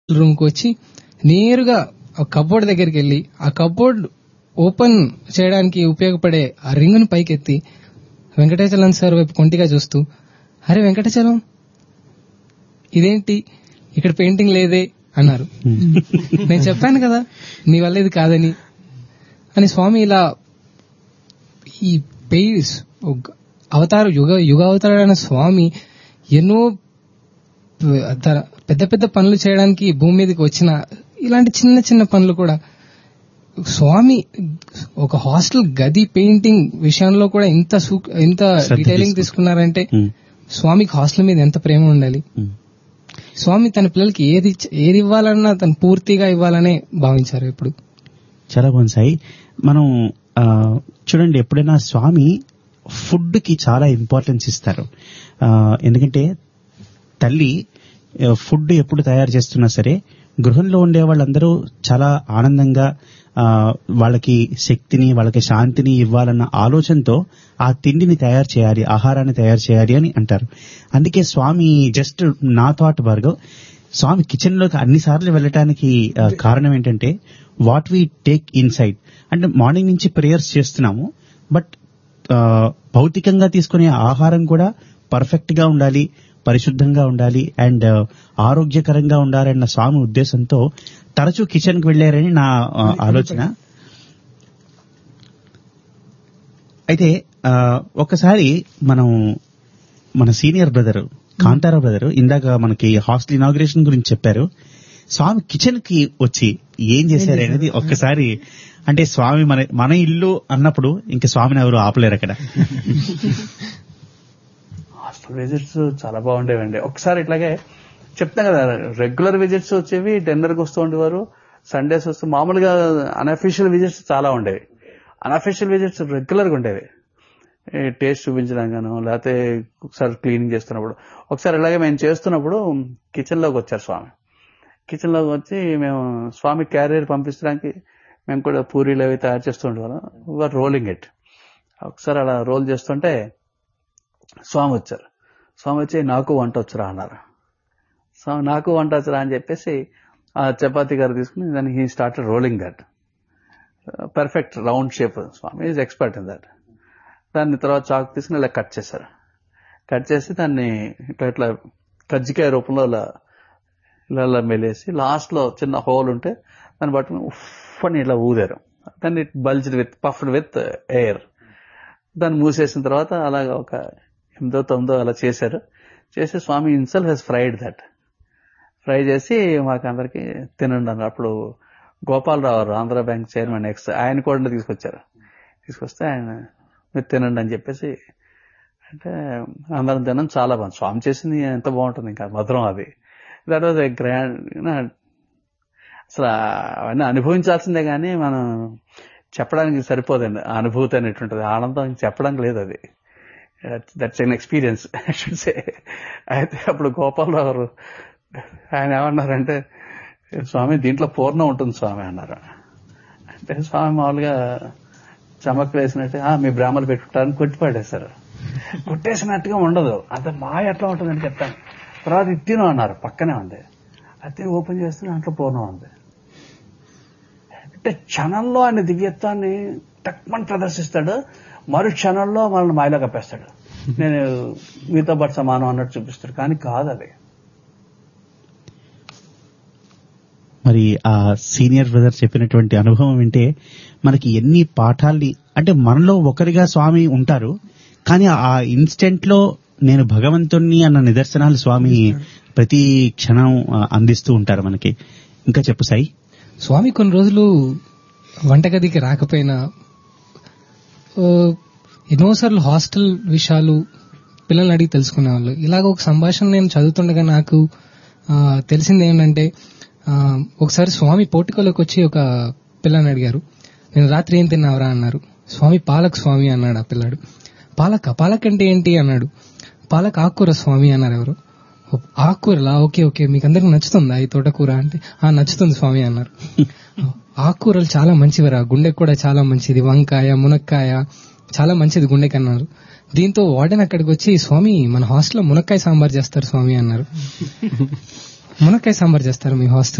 Room కు వచ్చి నేరుగా ఆ కబోర్డ్ దగ్గరికి వెళ్ళి ఆ కబోర్డ్ ఓపెన్ చేయడానికి ఉపయోగపడే ఆ రింగును పైకెత్తి వెంకటాచలం సార్ వైపు కొంటిగా చూస్తూ అరే వెంకటాచలం ఇదేంటి ఇక్కడ పెయింటింగ్ లేదే అన్నారు నేను చెప్పాను కదా నీ వల్ల ఇది కాదని అని స్వామి ఇలా ఈ పేస్ అవతార యుగ యుగ అవతారైన స్వామి ఎన్నో ప- తన- పెద్ద పెద్ద పనులు చేయడానికి భూమి మీదకి వచ్చిన ఇలాంటి చిన్న చిన్న పనులు కూడా స్వామి ఒక హాస్టల్ గది పెయింటింగ్ విషయంలో కూడా ఇంత సూక్- ఇంత శ్రద్ధ డీటెయిలింగ్ తీసుకుంటారు. తీసుకున్నారంటే ఉమ్, స్వామికి హాస్టల్ మీద ఎంత ప్రేమ ఉండాలి ఉమ్. స్వామి తన పిల్లలకి ఏది ఇచ్చ- ఏది ఇవ్వాలన్నా తను పూర్తిగా ఇవ్వాలనే భావించారు ఇప్పుడు చాలా బాగుంది సాయి మనం ఆ, చూడండి ఎప్పుడైనా స్వామి ఫుడ్ కి చాలా ఇంపార్టెన్స్ ఇస్తారు ఆ, ఎందుకంటే తల్లి ఆ, ఫుడ్ ఎప్పుడు తయారు చేస్తున్నా సరే గృహంలో ఉండే వాళ్ళందరూ చాలా ఆనందంగా ఆ, వాళ్ళకి శక్తిని వాళ్ళకి శాంతిని ఇవ్వాలన్న ఆలోచనతో ఆ తిండిని తయారు చేయాలి ఆహారాన్ని తయారు చేయాలి అని అంటారు అందుకే స్వామి జస్ట్ నా థాట్ భార్గవ్ స్వామి కిచెన్ లోకి అన్ని సార్లు వెళ్ళటానికి ఆ, కారణం ఏంటంటే వాట్ వీ టేక్ ఇన్సైడ్ అంటే మార్నింగ్ నుంచి ప్రేయర్స్ చేస్తున్నాము బట్ ఆ, భౌతికంగా తీసుకునే ఆహారం కూడా పర్ఫెక్ట్ గా ఉండాలి పరిశుద్ధంగా ఉండాలి అండ్ ఆరోగ్యకరంగా ఉండాలన్న స్వామి ఉద్దేశంతో తరచూ కిచెన్ కి వెళ్లారని నా ఆ, ఆలోచన అయితే ఆ, ఒకసారి మనం మన సీనియర్ బ్రదర్ కాంతారా బ్రదర్ ఇందాక మనకి హాస్టల్ ఇనాగ్రేషన్ గురించి చెప్పారు స్వామి కిచెన్ కి వచ్చి ఏం చేశారు అనేది ఒక్కసారి అంటే స్వామి మన మన ఇల్లు అన్నప్పుడు ఇంక స్వామిని ఎవరు ఆపలేరు అక్కడ హాస్టల్ విజిట్స్ చాలా బాగుండేవండి ఒకసారి ఇట్లాగే చెప్తాం కదా రెగ్యులర్ విజిట్స్ వచ్చేవి టెండర్కి వస్తూ ఉండేవారు సండేస్ వస్తూ మామూలుగా అన్అఫీషియల్ విజిట్స్ చాలా ఉండేవి అన్అఫీషియల్ విజిట్స్ రెగ్యులర్గా ఉండేవి టేస్ట్ చూపించడం గాను లేకపోతే ఒకసారి క్లీనింగ్ చేస్తున్నప్పుడు ఒకసారి ఇలాగే మేము చేస్తున్నప్పుడు కిచెన్లోకి వచ్చారు స్వామి కిచెన్లోకి వచ్చి మేము స్వామి క్యారియర్ పంపించడానికి మేము కూడా పూరీలు అవి తయారు చేస్తుండేవాళ్ళం వర్ రోలింగ్ ఇట్ ఒకసారి అలా రోల్ చేస్తుంటే స్వామి వచ్చారు స్వామి వచ్చి నాకు వంట వచ్చురా అన్నారు స్వామి నాకు వంట వచ్చురా అని చెప్పేసి ఆ చపాతీ గారు తీసుకుని దాన్ని he started rolling that perfect round shape Swami is expert in that దాన్ని తర్వాత చాక్ తీసుకుని ఇలా కట్ చేశారు కట్ చేసి దాన్ని ఇట్లా ఇట్లా కజ్జికాయ రూపంలో ఇలా ఇలా ఇలా మెలేసి లాస్ట్ లో చిన్న హోల్ ఉంటే దాన్ని పట్టుకుని ఉఫ్ అని ఇలా ఊదారు దాన్ని bulged with puffed with air దాన్ని మూసేసిన తర్వాత అలాగా ఒక ఎనిమిదో తొమ్మిదో అలా చేశారు చేసి Swami himself he's fried that fry చేసి మాకు అందరికి తినండి అన్నారు అప్పుడు గోపాలరావు గారు, ఆంధ్ర బ్యాంక్ చైర్మన్ ఎక్స్ ఆయన కూడా తీసుకొచ్చారు తీసుకొస్తే ఆయన మీరు తినండి అని చెప్పేసి అంటే అందరం తినడం చాలా బాగుంది స్వామి చేసింది ఎంత బాగుంటుంది ఇంకా మధురం అది దట్ వాజ్ ఎ గ్రాండ్ అసలు అవన్నీ అనుభవించాల్సిందే కానీ మనం చెప్పడానికి సరిపోదండి ఆ అనుభూతి అనేటువంటిది ఆనందం చెప్పడానికి లేదు అది దట్స్ ఎన్ ఎక్స్పీరియన్స్ సే అయితే అప్పుడు గోపాలరావు గారు ఆయన ఏమన్నారంటే స్వామి దీంట్లో పూర్ణం ఉంటుంది స్వామి అన్నారు అంటే స్వామి మామూలుగా చమక్ వేసినట్టు "ఆ, మీ బ్రాహ్మలు పెట్టుకుంటారని కొట్టి పడేశారు కొట్టేసినట్టుగా ఉండదు అంత మాయ ఎట్లా ఉంటుందని చెప్తాను తర్వాత ఇది తిను అన్నారు పక్కనే ఉంది అది ఓపెన్ చేస్తే దాంట్లో పూర్ణం ఉంది అంటే క్షణంలో ఆయన దివ్యత్వాన్ని తక్కువ ప్రదర్శిస్తాడు మరు క్షణంలో మనల్ని మాయలో కప్పేస్తాడు నేను మీతో పాటు సమానం అన్నట్టు చూపిస్తాడు కానీ కాదు అది మరి ఆ సీనియర్ బ్రదర్ చెప్పినటువంటి అనుభవం వింటే మనకి ఎన్ని పాఠాల్ని అంటే మనలో ఒకరిగా స్వామి ఉంటారు కానీ ఆ ఇన్స్టెంట్ లో నేను భగవంతుణ్ణి అన్న నిదర్శనాలు స్వామి ప్రతి క్షణం ఆ, అందిస్తూ ఉంటారు మనకి ఇంకా చెప్పు సాయి స్వామి కొన్ని రోజులు వంటగదికి రాకపోయినా ఆ, ఎన్నోసార్లు హాస్టల్ విషయాలు పిల్లల్ని అడిగి తెలుసుకునేవాళ్ళు ఇలాగ ఒక సంభాషణ నేను చదువుతుండగా నాకు ఆ, తెలిసింది ఏంటంటే ఆ, ఒకసారి స్వామి పోర్టికోలోకి వచ్చి ఒక పిల్లని అడిగారు నేను రాత్రి ఏం తిన్నావరా అన్నారు స్వామి పాలక్ స్వామి అన్నాడు ఆ పిల్లాడు పాలక పాలక్ అంటే ఏంటి అన్నాడు పాలక్ ఆకుకూర స్వామి అన్నారు ఎవరు "ఓ, ఆకుకూరలా ఓకే ఓకే మీకు అందరికి నచ్చుతుందా ఈ తోటకూర అంటే ఆ నచ్చుతుంది స్వామి అన్నారు ఆకుకూరలు చాలా మంచివిరా గుండెకి కూడా చాలా మంచిది వంకాయ మునక్కాయ చాలా మంచిది గుండెకి అన్నారు దీంతో వార్డెన్ అక్కడికి వచ్చి స్వామి మన హాస్టల్లో మునక్కాయ సాంబార్ చేస్తారు స్వామి అన్నారు మునక్కాయ సాంబార్ చేస్తారు మీ హాస్టల్